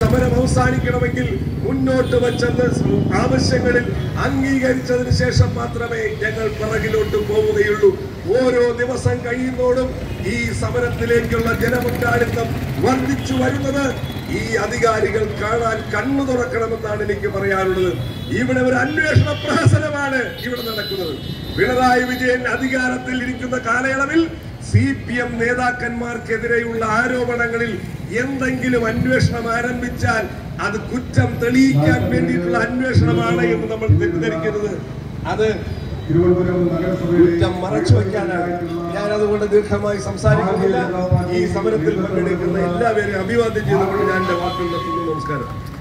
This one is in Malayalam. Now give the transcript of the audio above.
സമരം അവസാനിക്കണമെങ്കിൽ മുന്നോട്ട് വച്ചെന്ന് ആവശ്യങ്ങളിൽ അംഗീകരിച്ചതിന് ശേഷം മാത്രമേ ഞങ്ങൾ പിറകിലോട്ട് പോവുകയുള്ളൂ ഓരോ ദിവസം കഴിയുന്നതോടും ഈ സമരത്തിലേക്കുള്ള ജനപങ്കാളിത്തം വർദ്ധിച്ചു വരുന്നത് ഈ അധികാരികൾ കാണാൻ കണ്ണു തുറക്കണമെന്നാണ് എനിക്ക് പറയാനുള്ളത് ഇവിടെ ഒരു അന്വേഷണ പ്രഹസനമാണ് ഇവിടെ നടക്കുന്നത് പിണറായി വിജയൻ അധികാരത്തിൽ ഇരിക്കുന്ന കാലയളവിൽ സി പി എം നേതാക്കന്മാർക്കെതിരെയുള്ള ആരോപണങ്ങളിൽ എന്തെങ്കിലും അന്വേഷണം ആരംഭിച്ചാൽ അത് കുറ്റം തെളിയിക്കാൻ വേണ്ടിയിട്ടുള്ള അന്വേഷണമാണ് എന്ന് നമ്മൾ തെറ്റിദ്ധരിക്കരുത് അത് തിരുവനന്തപുരം നഗരസഭയുടെ കുറ്റം മറച്ചു വയ്ക്കാനാണ് ഞാൻ അതുകൊണ്ട് ദീർഘമായി സംസാരിക്കുന്നില്ല ഈ സമരത്തിൽ പങ്കെടുക്കുന്ന എല്ലാവരെയും അഭിവാദ്യം ചെയ്തുകൊണ്ട് ഞാൻ എന്റെ വാക്കുകൾ നിർത്തുന്നു നമസ്കാരം